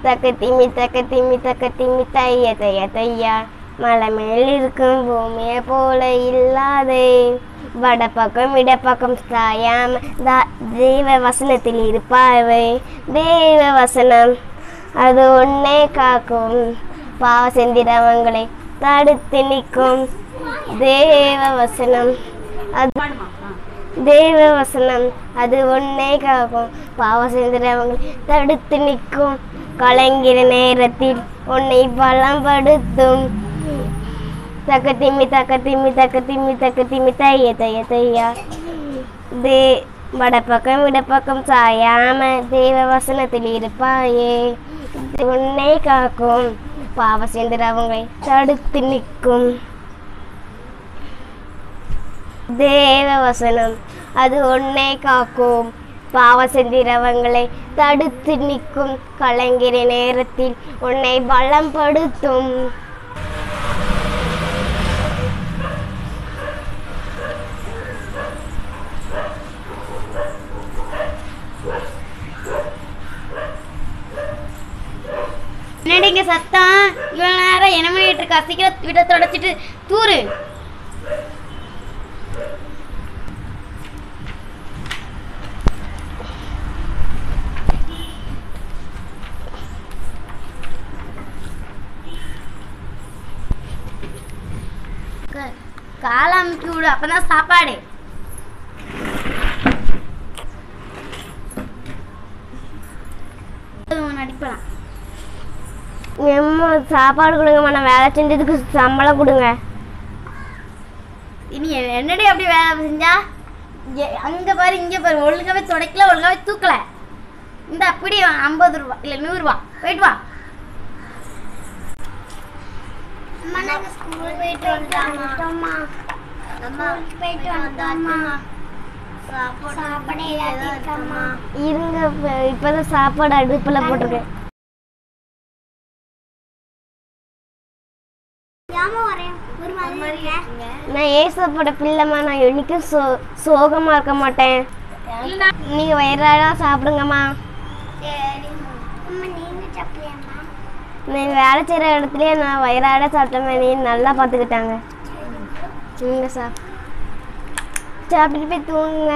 தக்க திமி தக்க திமி தக்க திமி தைய தைய தையா மலை மேல் இருக்கும் பூமியை போல இல்லாதே வடப்பக்கம் இடப்பக்கம் சாயாம தா- தெய்வ வசனத்தில் இருப்பாவே தெய்வ வசனம் அது ஒன்னே காக்கும் பாவ செந்திரவங்களை தடுத்து நிற்கும் தேவ வசனம் அது தேவ வசனம் அது ஒன்னே காக்கும் பாவ செந்திரவங்களை தடுத்து நிற்கும் கலங்கிற நேரத்தில் உன்னை பலப்படுத்தும் தக்க திம்மி தக்க திம்மி தக்க திம்மி தக்க திம்மி தைய தைய தையா தே வடப்பக்கம் இடப்பக்கம் சாயாம தேவ வசனத்தில் இருப்பாயே உன்னை காக்கும் பாவ செந்திரவங்களை தடுத்து நிற்கும் தேவ வசனம் அது உன்னை காக்கும் பாவ செந்திரவங்களை தடுத்து நிற்கும் கலங்கிற நேரத்தில் உன்னை பலப்படுத்தும் என்னடி இங்க சத்தம் இவ்வளவு நேரம் என்ன பண்ணிட்டு இருக்கா சீக்கிரம் வீட்டை தொடச்சிட்டு தூரு க- காலை அமுக்கி விடு அப்பதான் சாப்பாடு நடிப்பலாம் எம்மா சாப்பாடு கொடுங்கம்மா நான் வேலை செஞ்சதுக்கு சம்பளம் கொடுங்க இனி என்னடி அப்படி வேலை செஞ்சா எ- அங்க பாரு இங்க பாரு ஒழுங்காவே துடைக்கல ஒழுங்காவே தூக்கல இந்த அப்படி ஐம்பது ரூபா இல்ல நூறு ரூபா போயிட்டு வா அம்மா நாங்க ஸ்கூல் போயிட்டு வந்தோம்மா அம்மா போயிட்டு வந்தோம்மா சாப்பாடு ஏதாவது இருக்கம்மா இருங்க இப்ப- இப்பதான் சாப்பாடு அடுப்பில் போட்டிருக்கேன் ஏமா வரேன் ஒரு மாதிரி இருக்கீங்க நான் ஏசப்போட பிள்ளைம்மா நான் என்னைக்கும் சோ சோகமாக இருக்க மாட்டேன் நீங்கள் வயிறாக சாப்பிடுங்கம்மா சரிம்மா அம்மா நீங்க சாப்பிடலையாம்மா நீ வேலை செய்கிற இடத்துலயே நான் வயிறாட சாப்பிட்டேன் நீ நல்லா பார்த்துக்கிட்டாங்க நீங்கள் சாப் சாப்பிட்டுட்டு போய் தூங்குங்க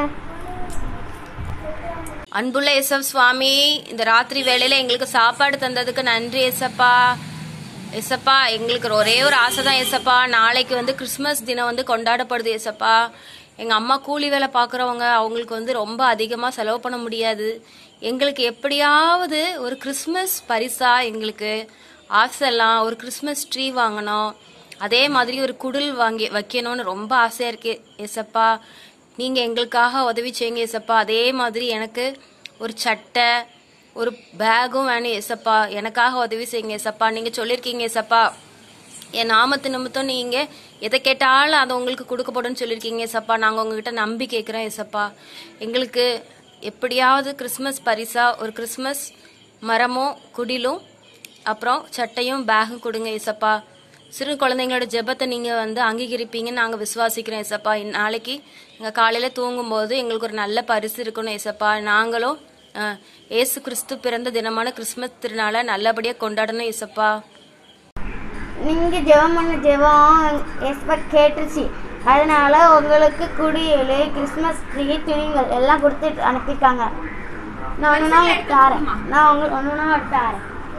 அன்புள்ள ஏசப் சுவாமி இந்த ராத்திரி வேளையில எங்களுக்கு சாப்பாடு தந்ததுக்கு நன்றி ஏசப்பா ஏசப்பா எங்களுக்கு ஒரே ஒரு ஆசை தான் ஏசப்பா நாளைக்கு வந்து கிறிஸ்மஸ் தினம் வந்து கொண்டாடப்படுது ஏசப்பா எங்க அம்மா கூலி வேலை பார்க்குறவங்க அவங்களுக்கு வந்து ரொம்ப அதிகமா செலவு பண்ண முடியாது எங்களுக்கு எப்படியாவது ஒரு கிறிஸ்மஸ் பரிசா எங்களுக்கு ஆசைலாம் ஒரு கிறிஸ்மஸ் ட்ரீ வாங்கணும் அதே மாதிரி ஒரு குடில் வாங்கி வைக்கணும்னு ரொம்ப ஆசையா இருக்கு ஏசப்பா நீங்க எங்களுக்காக உதவி செய்யுங்க ஏசப்பா அதே மாதிரி எனக்கு ஒரு சட்டை ஒரு பேகும் வேணும் ஏசப்பா எனக்காக உதவி செய்யுங்க ஏசப்பா நீங்க சொல்லியிருக்கீங்க ஏசப்பா என் நாமத்து நிமித்தம் நீங்க எதை கேட்டாலும் அதை உங்களுக்கு கொடுக்கப்படும் சொல்லியிருக்கீங்க ஏசப்பா நாங்க உங்ககிட்ட நம்பி கேட்குறோம் ஏசப்பா எங்களுக்கு எப்படியாவது கிறிஸ்மஸ் பரிசா ஒரு கிறிஸ்மஸ் மரமும் குடிலும் அப்புறம் சட்டையும் பேகும் கொடுங்க ஏசப்பா சிறு குழந்தைங்களோட ஜெபத்தை நீங்க வந்து அங்கீகரிப்பீங்கன்னு நாங்க விசுவாசிக்கிறோம் ஏசப்பா இன் நாளைக்கு எங்க காலையில தூங்கும்போது எங்களுக்கு ஒரு நல்ல பரிசு இருக்கணும் ஏசப்பா நாங்களும் அஹ், இயேசு கிறிஸ்து பிறந்த தினமான கிறிஸ்மஸ் திருநாளை நல்லபடியா கொண்டாடணும் ஏசப்பா நீங்க ஜெபம் பண்ண ஜெபம் எக்ஸ்பர்ட் கேட்டுருச்சு அதனால உங்களுக்கு குடியேழு கிறிஸ்மஸ் ட்ரீ துணிகள் எல்லாம் கொடுத்து அனுப்பியிருக்காங்க நான் ஒன்றுனா தாரேன் நான் உங்களுக்கு ஒன்றுனா தாரேன்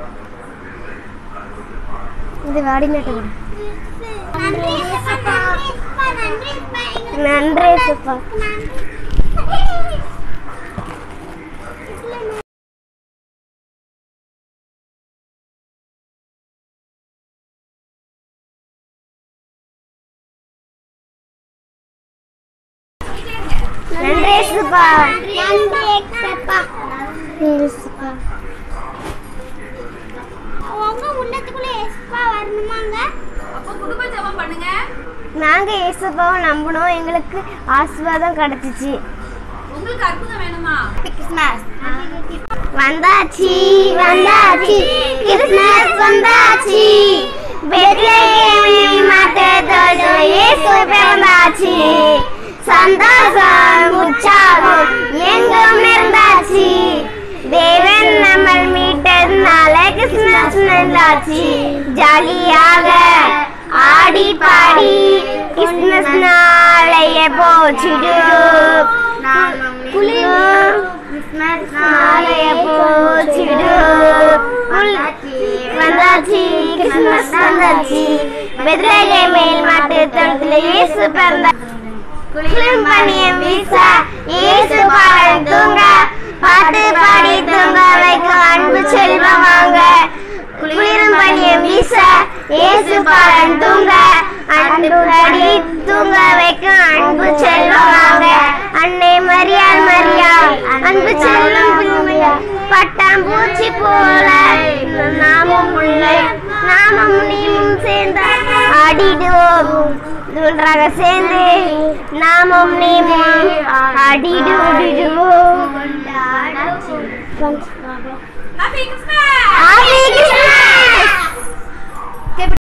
இது வாடிநாட்டை விடு நன்றி ஏசப்பா நன்றி ஏசப்பா எங்களுக்கு நன்றி ஏசப்பா நன்றி ஏசப்பா நன்றி ஏசப்பா ஏசப்பா உங்க உள்ளத்துக்குள்ள ஏசப்பா வரணுமாங்க நாங்க ஏசப்பாவை நம்பினோம் எங்களுக்கு ஆசீர்வாதம் கிடைச்சிச்சு கிறிஸ்மஸ் வந்தாச்சு வந்தாச்சு கிறிஸ்மஸ் வந்தாச்சு பெத்லகேமில் மாத்ததோடு இயேசு பிறந்தாச்சு சந்தோஷம் உற்சாகம் எங்கும் இருந்தாச்சு தேவன் நம்ம மீட்டதுனால வந்தாச்சு ஜாலியாக ஆடி பாடி கிறிஸ்மஸ் நாளைய போச்சிடு கிறிஸ்மஸ் நாளைய போச்சிடு வந்தாச்சு கிறிஸ்மஸ் வந்தாச்சு பெத்ரகை மேல் மாட்டு தளத்துல இயேசு பிறந்த குளிரும் பனியம் வீச இயேசு பாடல் தூங்க பாட்டு பாடி தூங்க வைக்கும் அன்பு செல்வம் வாங்க குளிரும் பனியம் வீச இயேசு பாடல் தூங்க அன்பு பாடி தூங்க வைக்கும் அன்பு செல்வம் வாங்க அன்னை மரியாள் மரியாள் அன்பு செல்வம் பிள்ளையா பட்டாம்பூச்சி போல நாமும் முல்லை நாமும் நீமும் சேர்ந்த ஆடிடுவோம் ஒன்றாக சேர்ந்து நாமும் நீமும் ஆடிடுவோம் ஹாப்பி கிறிஸ்மஸ்